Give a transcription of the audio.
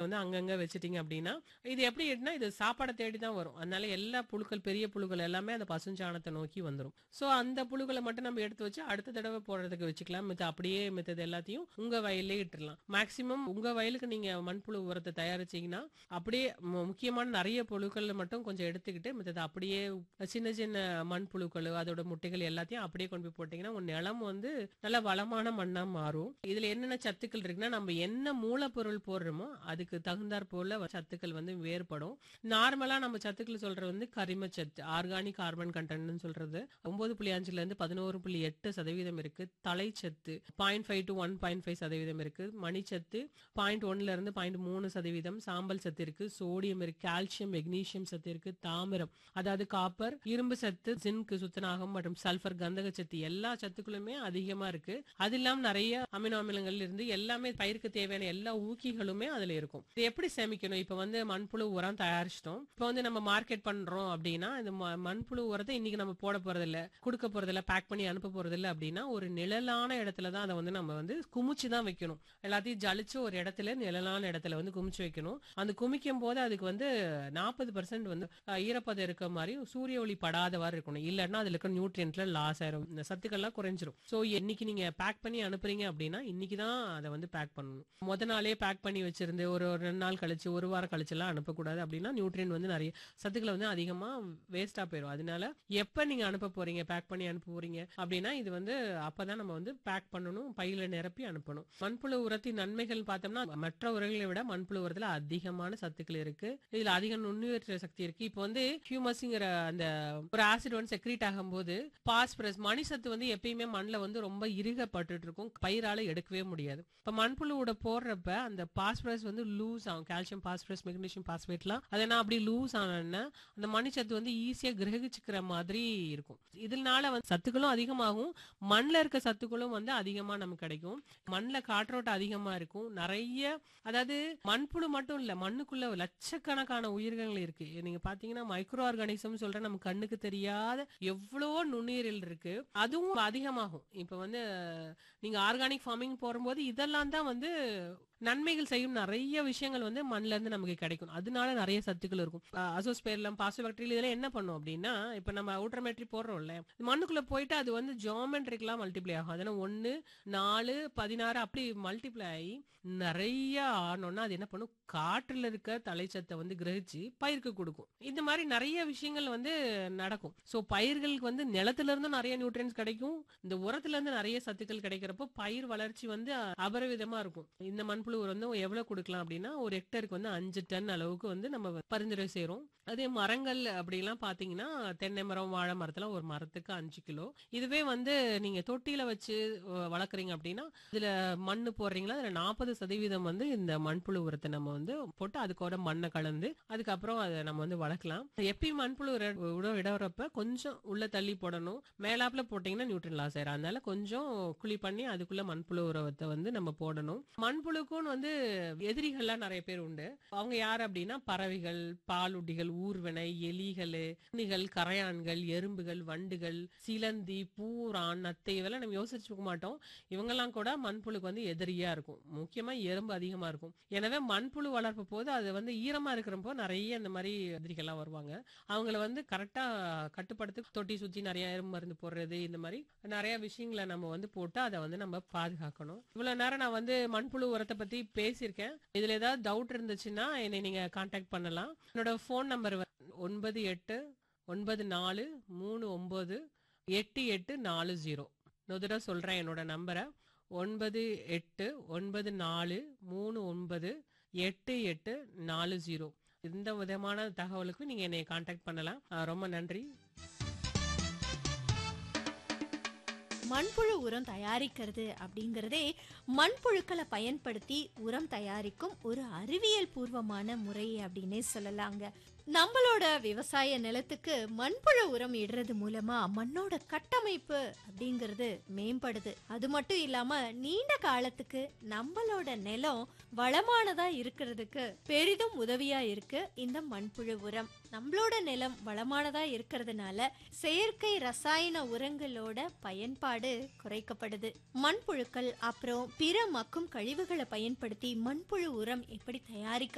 வந்து அங்கங்க வச்சுட்டீங்க அப்படின்னா இது எப்படி ஆயிடுனா இது சாப்பாடை தேடி தான் வரும் அதனால எல்லா புழுக்கள் பெரிய புழுக்கள் எல்லாமே அந்த பசுஞ்சாணத்தை நோக்கி வந்துரும் சோ அந்த புழுக்களை மட்டும் நம்ம எடுத்து வச்சு அடுத்த தடவை போடுறதுக்கு வச்சுக்கலாம் மித்த அப்படியே மித்தது எல்லாத்தையும் உங்க வயல்லே இட்டுறலாம் மேக்சிமம் உங்க வயலுக்கு நீங்க மண்புழு உரத்தை தயாரிச்சீங்கன்னா அப்படியே மு- முக்கியமான நிறைய புழுக்கள் மட்டும் கொஞ்சம் எடுத்துக்கிட்டு மித்தது அப்படியே சின்ன சின்ன மண்புழுக்கள் அதோட முட்டைகள் எல்லாத்தையும் அப்படியே கொண்டு போய் போட்டீங்கன்னா உங்க நிலம் வந்து நல்ல வளமான மண்ணா மாறும் இதுல என்னென்ன சத்துக்கள் இருக்குன்னா நம்ம என்ன மூலப்பொருள் போடுறோமோ அதுக்கு தகுந்தாற் போல சத்துக்கள் வந்து வேறுபடும் நார்மலா நம்ம சத்துக்கள் சொல்றது வந்து கரிமச்சத்து ஆர்கானிக் கார்பன் கண்டென்ட்னு சொல்றது ஒன்பது புள்ளி அஞ்சுல இருந்து பதினோரு புள்ளி எட்டு சதவீதம் இருக்கு தலைச்சத்து point five to one point five சதவீதம் இருக்கு மணிச்சத்து பாயிண்ட் ஒன்ல இருந்து பாயிண்ட் மூணு சதவீதம் சாம்பல் சத்து இருக்கு சோடியம் இருக்கு கால்சியம் மெக்னீசியம் சத்து இருக்கு தாமிரம் அதாவது காப்பர் இரும்பு சத்து ஜிங்க் சுத்தநாகம் மற்றும் சல்பர் கந்தக சத்து எல்லா சத்துக்களுமே அதிகமா இருக்கு அது இல்லாம நிறைய அமினோ அமிலங்கள் இருந்து எல்லாமே பயிருக்கு தேவையான எல்லா ஊக்கிகளுமே அதுல இருக்கும் இது எப்படி சேமிக்கணும் இப்ப வந்து மண்புழு உரம் தயாரிச்சிட்டோம் இப்ப வந்து நம்ம மார்க்கெட் பண்றோம் அப்படின்னா இந்த ம- மண்புழு உரத்தை இன்னைக்கு நம்ம போட போறது இல்ல கொடுக்க போறது இல்ல பேக் பண்ணி அனுப்ப போறது இல்ல அப்படின்னா ஒரு நிழலான இடத்துல தான் அதை வந்து நம்ம வந்து குமிச்சு தான் வைக்கணும் எல்லாத்தையும் ஜலிச்சு ஒரு இடத்துல நிழலான இடத்துல வந்து குமிச்சு வைக்கணும் அந்த குமிக்கும் போது அதுக்கு வந்து நாற்பது பர்சன்ட் வந்து அஹ், ஈரப்பதம் இருக்க மாதிரி சூரிய ஒளி படாதவாறு இருக்கணும் இல்லைன்னா அதுல இருக்க நியூட்ரியன்ட்ல லாஸ் ஆயிரும் இந்த சத்துக்கள்லாம் குறைஞ்சிரும் சோ இன்னைக்கு நீங்க பேக் பண்ணி அனுப்புறீங்க அப்படின்னா இன்னைக்கு தான் அதை வந்து பேக் பண்ணணும் முத நாளே பேக் பண்ணி வச்சிருந்து ஒரு ஒரு ரெண்டு நாள் கழிச்சு ஒரு வாரம் கழிச்சு எல்லாம் அனுப்பக்கூடாது அப்படின்னா நியூட்ரியன் வந்து நிறைய சத்துக்களை வந்து அதிகமா வேஸ்டா போயிடும் அதனால எப்ப நீங்க அனுப்ப போறீங்க பேக் பண்ணி அனுப்ப போறீங்க அப்படின்னா இது வந்து அப்பதான் நம்ம வந்து பேக் பண்ணணும் பையில நிரப்பி அனுப்பணும் மண்புழு உரத்தின் நன்மைகள் பார்த்தோம்னா மற்ற உரங்களை விட மண்புழு உரத்துல அதிகமான சத்துக்கள் இருக்கு இதுல அதிக நுண்ணுயிர் சக்தி இருக்கு இப்போ வந்து ஹியூமஸ்ங்கிற அந்த ஒரு ஆசிட் வந்து செக்ரீட் ஆகும்போது பாஸ்பரஸ் மணி சத்து வந்து எப்பயுமே மண்ணுல வந்து ரொம்ப இறுகப்பட்டுட்டு இருக்கும் பயிரால எடுக்கவே முடியாது இப்ப மண்புழுவோட போடுறப்ப அந்த பாஸ்பரஸ் வந்து லூஸ் ஆகும் கால்சியம் பாஸ்பரஸ் மெக்னீசியம் பாஸ்பேட்லாம் அதெல்லாம் அப்படி லூஸ் ஆனோன்னா அந்த மணிச்சத்து வந்து ஈஸியா கிரகிச்சுக்கிற மாதிரி இருக்கும் இதனால வந்து சத்துக்களும் அதிகமாகும் மண்ணுல இருக்க சத்துக்களும் வந்து அதிகமா நமக்கு கிடைக்கும் மண்ணுல காற்றோட்டம் அதிகமா இருக்கும் நிறைய அதாவது மண்புழு மட்டும் இல்ல மண்ணுக்குள்ள லட்சக்கணக்கான உயிர்கள் இருக்கு நீங்க பாத்தீங்கன்னா மைக்ரோ ஆர்கானிசம் சொல்ற நம்ம கண்ணுக்கு தெரியாத எவ்வளவோ நுண்ணுயிரில் இருக்கு அதுவும் அதிகமாகும் இப்ப வந்து நீங்க ஆர்கானிக் ஃபார்மிங் போகும்போது இதெல்லாம் தான் வந்து நன்மைகள் செய்யும் நிறைய விஷயங்கள் வந்து மண்ணுல இருந்து நமக்கு கிடைக்கும் அதனால நிறைய சத்துக்கள் இருக்கும் அசோஸ்பேர்லம் பாசோபாக்டீரியல் இதெல்லாம் என்ன பண்ணும் அப்படின்னா இப்ப நம்ம அவுட்ரமேட்ரி போடுறோம்ல மண்ணுக்குள்ள போயிட்டு அது வந்து ஜியோமெட்ரிக்கெல்லாம் மல்டிப்ளை ஆகும் அதனால ஒன்னு நாலு பதினாறு அப்படி மல்டிப்ளை ஆகி நிறைய ஆனோம்னா அது என்ன பண்ணும் காற்றுல இருக்க தலைச்சத்தை வந்து கிரகிச்சு பயிருக்கு கொடுக்கும் இந்த மாதிரி நிறைய விஷயங்கள் வந்து நடக்கும் சோ பயிர்களுக்கு வந்து நிலத்துல இருந்து நிறைய நியூட்ரியன்ஸ் கிடைக்கும் இந்த உரத்துல இருந்து நிறைய சத்துக்கள் கிடைக்கிறப்போ பயிர் வளர்ச்சி வந்து அபரிவிதமா இருக்கும் இந்த மண்புழு உரம் வந்து எவ்வளவு கொடுக்கலாம் அப்படின்னா ஒரு ஹெக்டருக்கு வந்து அஞ்சு டன் அளவுக்கு வந்து நம்ம பரிந்துரை செய்றோம் அதே மரங்கள் அப்படிலாம் பாத்தீங்கன்னா தென்னை மரம் வாழை மரத்துல ஒரு மரத்துக்கு அஞ்சு கிலோ இதுவே வந்து நீங்க தொட்டியில வச்சு அஹ், வளர்க்குறீங்க அப்படின்னா இதுல மண்ணு போடுறீங்களா அதுல நாற்பது சதவீதம் வந்து இந்த மண்புழு உரத்தை நம்ம வந்து போட்டு அதுக்கோட மண்ணை கலந்து அதுக்கப்புறம் அதை நம்ம வந்து வளர்க்கலாம் எப்பயும் மண்புழு உர- உரம் இடறப்ப கொஞ்சம் உள்ள தள்ளி போடணும் மேலாப்புல போட்டீங்கன்னா நியூட்ரன் லாஸ் ஆயிரும் அதனால கொஞ்சம் குழி பண்ணி அதுக்குள்ள மண்புழு உரத்தை வந்து நம்ம போடணும் மண்புழுக்கும் வந்து எதிரிகள்லாம் நிறைய பேர் உண்டு அவங்க யார் அப்படின்னா பறவைகள் பாலுட்டிகள் ஊர்வனை எலிகள் உண்ணிகள் கரையான்கள் எறும்புகள் வண்டுகள் சிலந்தி பூரான் நத்தை இதெல்லாம் நம்ம யோசிச்சுக்க மாட்டோம் இவங்கெல்லாம் கூட மண்புழுக்கு வந்து எதிரியா இருக்கும் முக்கியமா எறும்பு அதிகமா இருக்கும் எனவே மண்புழு வளர்ப்பு போது அது வந்து ஈரமா இருக்கிறப்போ நிறைய இந்த மாதிரி எதிரிகள்லாம் வருவாங்க அவங்கள வந்து கரெக்டா கட்டுப்படுத்தி தொட்டி சுத்தி நிறைய எறும்பு மருந்து போடுறது இந்த மாதிரி நிறைய விஷயங்களை நம்ம வந்து போட்டு அதை வந்து நம்ம பாதுகாக்கணும் இவ்வளவு நேரம் நான் வந்து மண்புழு உரத்தை பத்தி பேசியிருக்கேன் இதுல ஏதாவது டவுட் இருந்துச்சுன்னா என்னை நீங்க காண்டாக்ட் பண்ணலாம் என்னோட ஃபோன் நம்பர் ஒன்பது எட்டு ஒன்பது நாலு மூணு ஒன்பது எட்டு எட்டு நாலு ஜீரோ இன்னொரு தடவை சொல்றேன் என்னோட நம்பரை ஒன்பது எட்டு ஒன்பது நாலு மூணு ஒன்பது எட்டு எட்டு நாலு ஜீரோ இந்த விதமான தகவலுக்கு நீங்க என்னை காண்டாக்ட் பண்ணலாம் அஹ் ரொம்ப நன்றி மண்புழு உரம் தயாரிக்கிறது அப்படிங்கறதே மண்புழுக்களை பயன்படுத்தி உரம் தயாரிக்கும் ஒரு அறிவியல் பூர்வமான முறை அப்படின்னே சொல்லலாங்க நம்மளோட விவசாய நிலத்துக்கு மண்புழு உரம் இடுறது மூலமா மண்ணோட கட்டமைப்பு அப்படிங்கிறது மேம்படுது அது மட்டும் இல்லாம நீண்ட காலத்துக்கு நம்மளோட நிலம் வளமானதா இருக்கிறதுக்கு பெரிதும் உதவியா இருக்கு இந்த மண்புழு உரம் நம்மளோட நிலம் வளமானதா இருக்கிறதுனால செயற்கை ரசாயன உரங்களோட பயன்பாடு குறைக்கப்படுது மண்புழுக்கள் அப்புறம் பிற மக்கும் கழிவுகளை பயன்படுத்தி மண்புழு உரம் எப்படி தயாரிக்க